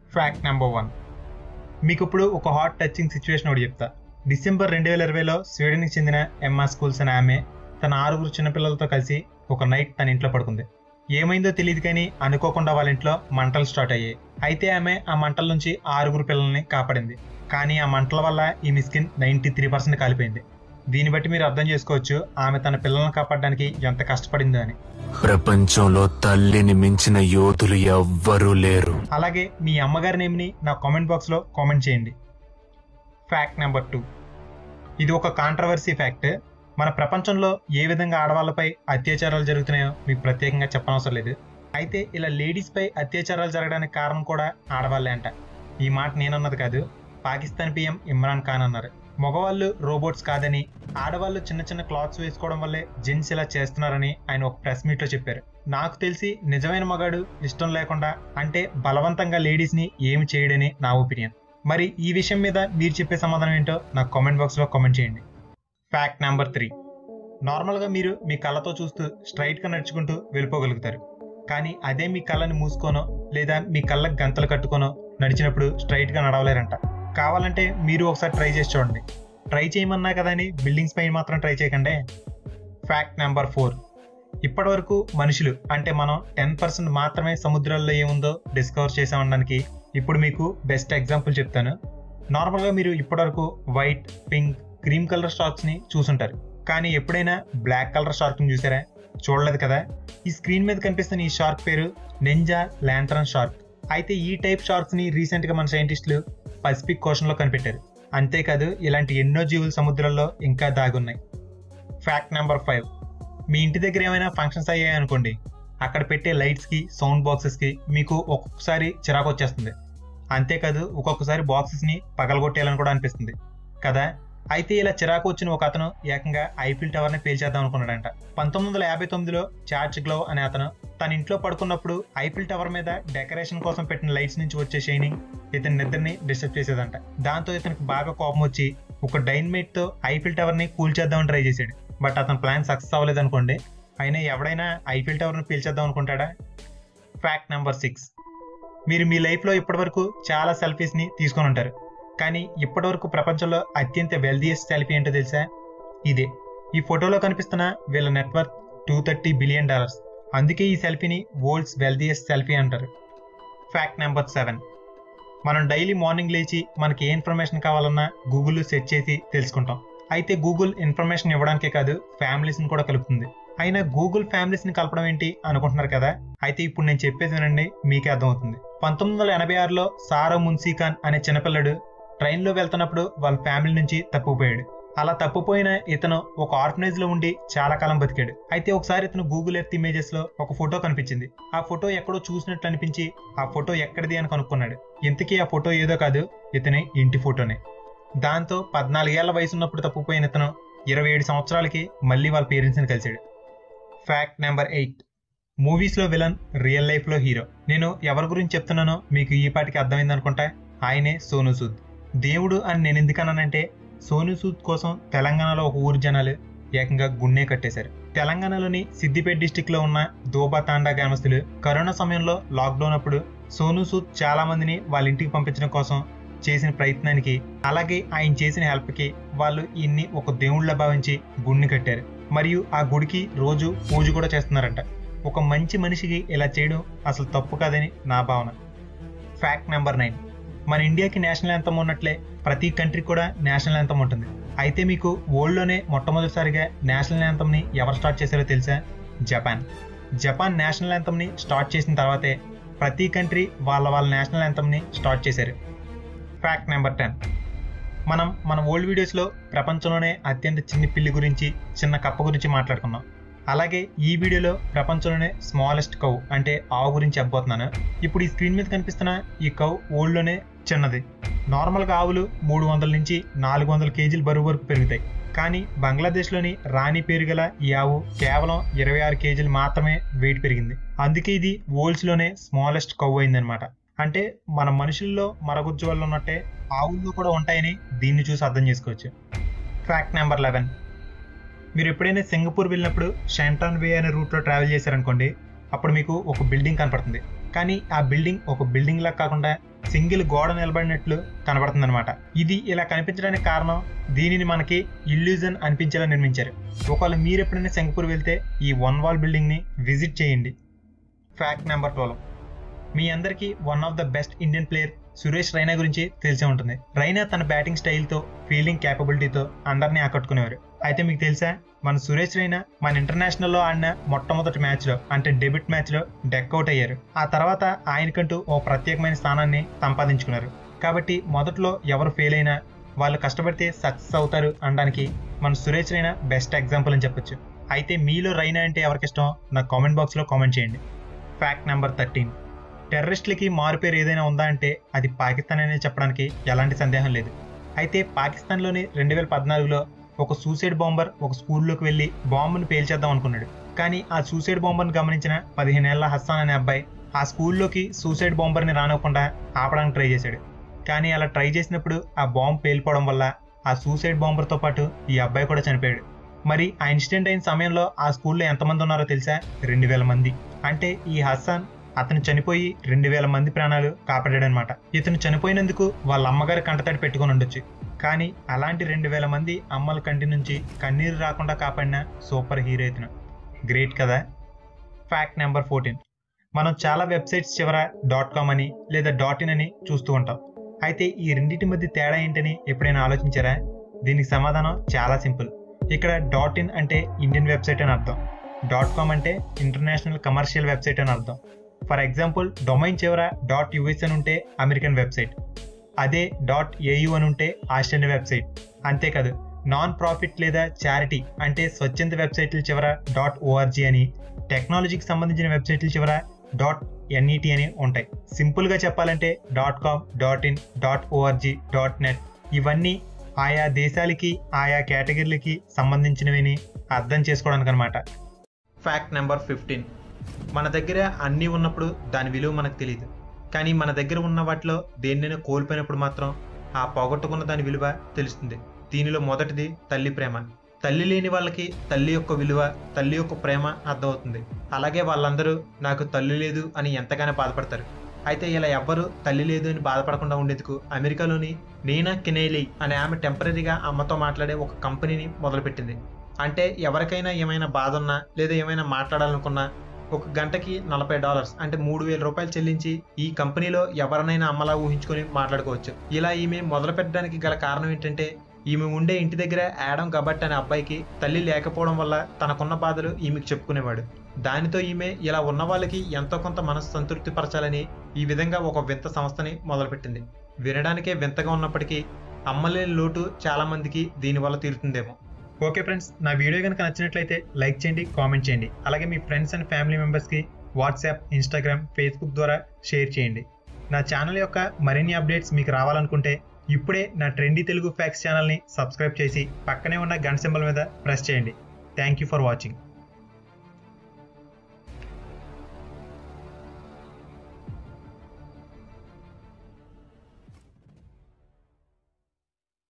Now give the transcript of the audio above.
fact number one మీకు ఇప్పుడు ఒక హాట్ టచింగ్ సిచ్యువేషన్ ఒకటి చెప్తా డిసెంబర్ రెండు వేల ఇరవైలో స్వీడన్కి చెందిన ఎంఆ స్కూల్స్ అనే ఆమె తన ఆరుగురు చిన్నపిల్లలతో కలిసి ఒక నైట్ తన ఇంట్లో పడుకుంది ఏమైందో తెలియదు కానీ అనుకోకుండా వాళ్ళ ఇంట్లో మంటలు స్టార్ట్ అయ్యాయి అయితే ఆమె ఆ మంటల నుంచి ఆరుగురు పిల్లల్ని కాపాడింది కానీ ఆ మంటల వల్ల ఈ మిస్కిన్ నైంటీ త్రీ పర్సెంట్ కాలిపోయింది దీన్ని బట్టి మీరు అర్థం చేసుకోవచ్చు ఆమె తన పిల్లల్ని కాపాడడానికి ఎంత కష్టపడిందో అని ప్రపంచంలో తల్లిని మించిన యోధులు ఎవ్వరూ లేరు అలాగే మీ అమ్మగారి నేమ్ని నా కామెంట్ బాక్స్లో కామెంట్ చేయండి ఫ్యాక్ట్ నెంబర్ టూ ఇది ఒక కాంట్రవర్సీ ఫ్యాక్ట్ మన ప్రపంచంలో ఏ విధంగా ఆడవాళ్ళపై అత్యాచారాలు జరుగుతున్నాయో మీకు ప్రత్యేకంగా చెప్పనవసరం లేదు అయితే ఇలా లేడీస్పై అత్యాచారాలు జరగడానికి కారణం కూడా ఆడవాళ్ళే అంట ఈ మాట నేనన్నది కాదు పాకిస్తాన్ పిఎం ఇమ్రాన్ ఖాన్ అన్నారు మగవాళ్ళు రోబోట్స్ కాదని ఆడవాళ్ళు చిన్న చిన్న క్లాత్స్ వేసుకోవడం వల్లే జెంట్స్ ఇలా చేస్తున్నారని ఆయన ఒక ప్రెస్ మీట్లో చెప్పారు నాకు తెలిసి నిజమైన మగాడు ఇష్టం లేకుండా అంటే బలవంతంగా లేడీస్ ని ఏమి చేయడని నా ఒపీనియన్ మరి ఈ విషయం మీద మీరు చెప్పే సమాధానం ఏంటో నాకు కామెంట్ బాక్స్ లో కామెంట్ చేయండి ఫ్యాక్ట్ నెంబర్ త్రీ నార్మల్గా మీరు మీ కళ్ళతో చూస్తూ స్ట్రైట్గా నడుచుకుంటూ వెళ్ళిపోగలుగుతారు కానీ అదే మీ కళ్ళని మూసుకోనో లేదా మీ కళ్ళకి గంతలు కట్టుకోనో నడిచినప్పుడు స్ట్రైట్గా నడవలేరంట కావాలంటే మీరు ఒకసారి ట్రై చేసి చూడండి ట్రై చేయమన్నా కదా అని బిల్డింగ్స్ పైన మాత్రం ట్రై చేయకండి ఫ్యాక్ట్ నెంబర్ ఫోర్ ఇప్పటివరకు మనుషులు అంటే మనం టెన్ పర్సెంట్ మాత్రమే సముద్రాల్లో ఏముందో డిస్కవర్ చేసామనడానికి ఇప్పుడు మీకు బెస్ట్ ఎగ్జాంపుల్ చెప్తాను నార్మల్గా మీరు ఇప్పటివరకు white pink cream colour sharks ని చూసుంటారు కానీ ఎప్పుడైనా బ్లాక్ కలర్ షార్క్ ని చూసారా చూడలేదు కదా ఈ స్క్రీన్ మీద కనిపిస్తున్న ఈ షార్క్ పేరు నెంజా ల్యాంథరన్ షార్క్ అయితే ఈ టైప్ షార్క్స్ ని రీసెంట్ గా మన సైంటిస్టులు పసిఫిక్ కోషన్ లో కనిపెట్టారు అంతేకాదు ఇలాంటి ఎన్నో జీవుల సముద్రాల్లో ఇంకా దాగున్నాయి ఫ్యాక్ట్ నెంబర్ ఫైవ్ మీ ఇంటి దగ్గర ఏమైనా ఫంక్షన్స్ అయ్యాయి అనుకోండి అక్కడ పెట్టే లైట్స్ కి సౌండ్ బాక్సెస్ కి మీకు ఒక్కొక్కసారి చిరాకు వచ్చేస్తుంది అంతేకాదు ఒక్కొక్కసారి బాక్సెస్ ని పగలగొట్టేయాలని కూడా అనిపిస్తుంది కదా అయితే ఇలా చిరాకు వచ్చిన ఒక అతను ఏకంగా ఐఫిల్ టవర్ ని పేల్చేద్దాం అనుకున్నాడంట పంతొమ్మిది వందల యాభై తొమ్మిదిలో చార్జ్ గ్లవ్ అనే అతను తన ఇంట్లో పడుకున్నప్పుడు ఐఫిల్ టవర్ మీద డెకరేషన్ కోసం పెట్టిన లైట్స్ నుంచి వచ్చే షైనింగ్ ఇతని నిద్రని డిస్టర్బ్ చేసేదంట దాంతో ఇతనికి బాగా కోపం వచ్చి ఒక డైన్మేట్ తో ఐఫిల్ టవర్ ని కూల్చేద్దామని ట్రై చేశాడు బట్ అతని ప్లాన్ సక్సెస్ అవ్వలేదు అనుకోండి అయినా ఎవడైనా ఐఫిల్ టవర్ ని పీల్చేద్దాం అనుకుంటాడా ఫ్యాక్ట్ నెంబర్ సిక్స్ మీరు మీ లైఫ్లో ఇప్పటివరకు చాలా సెల్ఫీస్ని తీసుకొని ఉంటారు కానీ ఇప్పటివరకు ప్రపంచంలో అత్యంత వెల్దియస్ట్ సెల్ఫీ ఏంటో తెలుసా ఇదే ఈ ఫోటోలో కనిపిస్తున్న వీళ్ళ network two thirty billion dollars అందుకే ఈ సెల్ఫీని వరల్డ్స్ వెల్దియస్ట్ సెల్ఫీ అంటారు ఫ్యాక్ట్ నెంబర్ సెవెన్ మనం డైలీ మార్నింగ్ లేచి మనకి ఏ ఇన్ఫర్మేషన్ కావాలన్నా గూగుల్లో సెర్చ్ చేసి తెలుసుకుంటాం అయితే గూగుల్ ఇన్ఫర్మేషన్ ఇవ్వడానికే కాదు ఫ్యామిలీస్ని కూడా కలుపుతుంది అయినా గూగుల్ ఫ్యామిలీస్ని కలపడం ఏంటి అనుకుంటున్నారు కదా అయితే ఇప్పుడు నేను చెప్పేది వినండి మీకే అర్థమవుతుంది పంతొమ్మిది వందల ఎనభై ఆరులో సారో మున్సీఖాన్ అనే చిన్నపిల్లడు ట్రైన్లో వెళ్తున్నప్పుడు వాళ్ళ ఫ్యామిలీ నుంచి తప్పిపోయాడు అలా తప్పిపోయిన ఇతను ఒక ఆర్ఫనేజ్ లో ఉండి చాలా కాలం బతికాడు అయితే ఒకసారి ఇతను గూగుల్ ఎర్త్ ఇమేజెస్ లో ఒక ఫోటో కనిపించింది ఆ ఫోటో ఎక్కడో చూసినట్లు అనిపించి ఆ ఫోటో ఎక్కడిది అని కనుక్కున్నాడు ఇంతకీ ఆ ఫోటో ఏదో కాదు ఇతని ఇంటి ఫోటోనే దాంతో పద్నాలుగేళ్ల వయసు ఉన్నప్పుడు తప్పిపోయిన ఇతను ఇరవై ఏడు సంవత్సరాలకి మళ్ళీ వాళ్ళ పేరెంట్స్ని కలిశాడు ఫ్యాక్ట్ నెంబర్ ఎయిట్ మూవీస్లో విలన్ రియల్ లైఫ్లో హీరో నేను ఎవరి గురించి చెప్తున్నానో మీకు ఈ పాటికి అర్థమైంది అనుకుంటా ఆయనే సోను సూద్ దేవుడు అని నేను ఎందుకన్నానంటే సోను సూద్ కోసం తెలంగాణలో ఒక ఊరు జనాలు ఏకంగా గున్నే కట్టేశారు తెలంగాణలోని సిద్దిపేట డిస్టిక్ లో ఉన్న దోబా తాండా గ్రామస్తులు కరోనా సమయంలో లాక్డౌన్ అప్పుడు సోను సూద్ చాలా మందిని వాళ్ళ ఇంటికి పంపించడం కోసం చేసిన ప్రయత్నానికి అలాగే ఆయన చేసిన హెల్ప్ కి వాళ్ళు ఈయన్ని ఒక దేవుళ్ళ భావించి గుడిని కట్టారు మరియు ఆ గుడికి రోజు పూజ కూడా చేస్తున్నారంట ఒక మంచి మనిషికి ఇలా చేయడం అసలు తప్పు కాదని నా భావన ఫ్యాక్ట్ నెంబర్ నైన్ మన ఇండియాకి నేషనల్ యాంతం ఉన్నట్లే ప్రతి కంట్రీ కూడా నేషనల్ యాంతం ఉంటుంది అయితే మీకు వరల్డ్లోనే మొట్టమొదటిసారిగా నేషనల్ యాంతంని ఎవరు స్టార్ట్ చేశారో తెలుసా జపాన్ జపాన్ నేషనల్ యాంతంని స్టార్ట్ చేసిన తర్వాతే ప్రతి కంట్రీ వాళ్ళ వాళ్ళ నేషనల్ యాంతంని స్టార్ట్ చేశారు ఫ్యాక్ట్ నెంబర్ టెన్ మనం మన ఓల్డ్ వీడియోస్లో ప్రపంచంలోనే అత్యంత చిన్న పిల్లి గురించి చిన్న కప్ప గురించి మాట్లాడుకున్నాం అలాగే ఈ వీడియోలో ప్రపంచంలోనే స్మాలెస్ట్ కౌ అంటే ఆవు గురించి చెప్పబోతున్నాను ఇప్పుడు ఈ స్క్రీన్ మీద కనిపిస్తున్న ఈ కౌ ఓల్డ్లోనే చిన్నది నార్మల్గా ఆవులు మూడు వందల నుంచి నాలుగు వందల కేజీల బరువు వరకు పెరుగుతాయి కానీ బంగ్లాదేశ్లోని రాణి పేరు గల ఈ ఆవు కేవలం ఇరవై ఆరు కేజీలు మాత్రమే వెయిట్ పెరిగింది అందుకే ఇది వరల్డ్స్లోనే స్మాలెస్ట్ కౌ అయిందనమాట అంటే మన మనుషుల్లో మరగుజ్జు వల్ల ఉన్నట్టే ఆవుల్లో కూడా ఉంటాయని దీన్ని చూసి అర్థం చేసుకోవచ్చు ఫ్యాక్ట్ నెంబర్ లెవెన్ మీరు ఎప్పుడైనా సింగపూర్ వెళ్ళినప్పుడు షెంటాన్ వే అనే రూట్లో ట్రావెల్ చేశారనుకోండి అప్పుడు మీకు ఒక బిల్డింగ్ కనపడుతుంది కానీ ఆ బిల్డింగ్ ఒక బిల్డింగ్ లా కాకుండా సింగిల్ గోడ నిలబడినట్లు కనబడుతుందన్నమాట ఇది ఇలా కనిపించడానికి కారణం దీనిని మనకి ఇల్యూజన్ అనిపించేలా నిర్మించారు ఒకవేళ మీరు ఎప్పుడైనా సింగపూర్ వెళ్తే ఈ వన్ వాల్ బిల్డింగ్ని విజిట్ చేయండి ఫ్యాక్ట్ నెంబర్ ట్వెల్వ్ మీ అందరికీ one of the best Indian player Suresh Raina గురించి తెలిసే ఉంటుంది రైనా తన బ్యాటింగ్ స్టైల్తో ఫీల్డింగ్ క్యాపబిలిటీతో అందరినీ ఆకట్టుకునేవారు అయితే మీకు తెలుసా మన సురేష్ రైనా మన ఇంటర్నేషనల్లో ఆడిన మొట్టమొదటి మ్యాచ్లో అంటే డెబ్యూట్ మ్యాచ్లో డెక్అవుట్ అయ్యారు ఆ తర్వాత ఆయనకంటూ ఓ ప్రత్యేకమైన స్థానాన్ని సంపాదించుకున్నారు కాబట్టి మొదట్లో ఎవరు ఫెయిల్ అయినా వాళ్ళు కష్టపడితే సక్సెస్ అవుతారు అనడానికి మన సురేష్ రైనా బెస్ట్ ఎగ్జాంపుల్ అని చెప్పొచ్చు అయితే మీలో రైనా అంటే ఎవరికి ఇష్టం నాకు కామెంట్ బాక్స్లో కామెంట్ చేయండి ఫ్యాక్ట్ నెంబర్ థర్టీన్ టెర్రరిస్టులకి మారుపేరు ఏదైనా ఉందా అంటే అది పాకిస్తాన్ అనే చెప్పడానికి ఎలాంటి సందేహం లేదు అయితే పాకిస్తాన్లోని రెండు వేల పద్నాలుగులో ఒక సూసైడ్ బాంబర్ ఒక స్కూల్లోకి వెళ్ళి బాంబును పేల్చేద్దాం అనుకున్నాడు కానీ ఆ సూసైడ్ బాంబర్ని గమనించిన పదిహేనేళ్ల హస్సాన్ అనే అబ్బాయి ఆ స్కూల్లోకి సూసైడ్ బాంబర్ని రానివ్వకుండా ఆపడానికి ట్రై చేశాడు కానీ అలా ట్రై చేసినప్పుడు ఆ బాంబ్ పేలిపోవడం వల్ల ఆ సూసైడ్ బాంబర్తో పాటు ఈ అబ్బాయి కూడా చనిపోయాడు మరి ఆ ఇన్సిడెంట్ అయిన సమయంలో ఆ స్కూల్లో ఎంతమంది ఉన్నారో తెలుసా రెండు వేల మంది అంటే ఈ హస్సాన్ అతను చనిపోయి రెండు వేల మంది ప్రాణాలు కాపాడాడనమాట ఇతను చనిపోయినందుకు వాళ్ళ అమ్మగారి కంటతడి పెట్టుకొని ఉండొచ్చు కానీ అలాంటి రెండు వేల మంది అమ్మల కంటి నుంచి కన్నీరు రాకుండా కాపాడిన సూపర్ హీరో ఇతను గ్రేట్ కదా ఫ్యాక్ట్ నెంబర్ ఫోర్టీన్ మనం చాలా వెబ్సైట్స్ చివర డాట్ కామ్ అని లేదా డాట్ ఇన్ అని చూస్తూ ఉంటాం అయితే ఈ రెండింటి మధ్య తేడా ఏంటని ఎప్పుడైనా ఆలోచించారా దీనికి సమాధానం చాలా సింపుల్ ఇక్కడ డాట్ ఇన్ అంటే ఇండియన్ వెబ్సైట్ అని అర్థం డాట్ కామ్ అంటే ఇంటర్నేషనల్ కమర్షియల్ వెబ్సైట్ అని అర్థం ఫర్ ఎగ్జాంపుల్ డొమైన్ చివర డాట్ యుఎస్ అని ఉంటే అమెరికన్ వెబ్సైట్ అదే డాట్ ఏయు అని ఉంటే ఆస్ట్రేలియన్ వెబ్సైట్ అంతేకాదు నాన్ ప్రాఫిట్ లేదా చారిటీ అంటే స్వచ్ఛంద వెబ్సైట్ల చివర డాట్ ఓఆర్జీ అని టెక్నాలజీకి సంబంధించిన వెబ్సైట్ల చివర డాట్ ఎన్ఈటి అని ఉంటాయి సింపుల్గా చెప్పాలంటే dot com dot in dot org dot net ఇవన్నీ ఆయా దేశాలకి ఆయా కేటగిరీలకి సంబంధించినవిని అర్థం చేసుకోవడానికి అనమాట ఫ్యాక్ట్ నెంబర్ ఫిఫ్టీన్ మన దగ్గర అన్నీ ఉన్నప్పుడు దాని విలువ మనకు తెలియదు కానీ మన దగ్గర ఉన్న వాటిలో దేన్నైనా కోల్పోయినప్పుడు మాత్రం ఆ పోగొట్టుకున్న దాని విలువ తెలుస్తుంది దీనిలో మొదటిది తల్లి ప్రేమ తల్లి లేని వాళ్ళకి తల్లి యొక్క విలువ తల్లి యొక్క ప్రేమ అర్థమవుతుంది అలాగే వాళ్ళందరూ నాకు తల్లి లేదు అని ఎంతగానో బాధపడతారు అయితే ఇలా ఎవ్వరూ తల్లి లేదు అని బాధపడకుండా ఉండేందుకు అమెరికాలోని నీనా కెనేలీ అనే ఆమె టెంపరీగా అమ్మతో మాట్లాడే ఒక కంపెనీని మొదలుపెట్టింది అంటే ఎవరికైనా ఏమైనా బాధ ఉన్నా లేదా ఏమైనా మాట్లాడాలనుకున్నా ఒక గంటకి నలభై డాలర్స్ అంటే మూడు వేల రూపాయలు చెల్లించి ఈ కంపెనీలో ఎవరినైనా అమ్మలా ఊహించుకొని మాట్లాడుకోవచ్చు ఇలా ఈమె మొదలు పెట్టడానికి గల కారణం ఏంటంటే ఈమె ఉండే ఇంటి దగ్గర యాడం గబట్ అనే అబ్బాయికి తల్లి లేకపోవడం వల్ల తనకున్న బాధలు ఈమెకు చెప్పుకునేవాడు దానితో ఈమె ఇలా ఉన్న వాళ్ళకి ఎంతో కొంత మనసు సంతృప్తి పరచాలని ఈ విధంగా ఒక వింత సంస్థని మొదలుపెట్టింది వినడానికే వింతగా ఉన్నప్పటికీ అమ్మలేని లోటు చాలా మందికి దీనివల్ల తీరుతుందేమో ఓకే ఫ్రెండ్స్ నా వీడియో కనుక నచ్చినట్లయితే లైక్ చేయండి కామెంట్ చేయండి అలాగే మీ ఫ్రెండ్స్ అండ్ ఫ్యామిలీ మెంబర్స్కి వాట్సాప్ ఇన్స్టాగ్రామ్ ఫేస్బుక్ ద్వారా షేర్ చేయండి నా ఛానల్ యొక్క మరిన్ని అప్డేట్స్ మీకు రావాలనుకుంటే ఇప్పుడే నా ట్రెండీ తెలుగు ఫ్యాక్స్ ఛానల్ని సబ్స్క్రైబ్ చేసి పక్కనే ఉన్న గంట సింబల్ మీద ప్రెస్ చేయండి థ్యాంక్ యూ ఫర్ వాచింగ్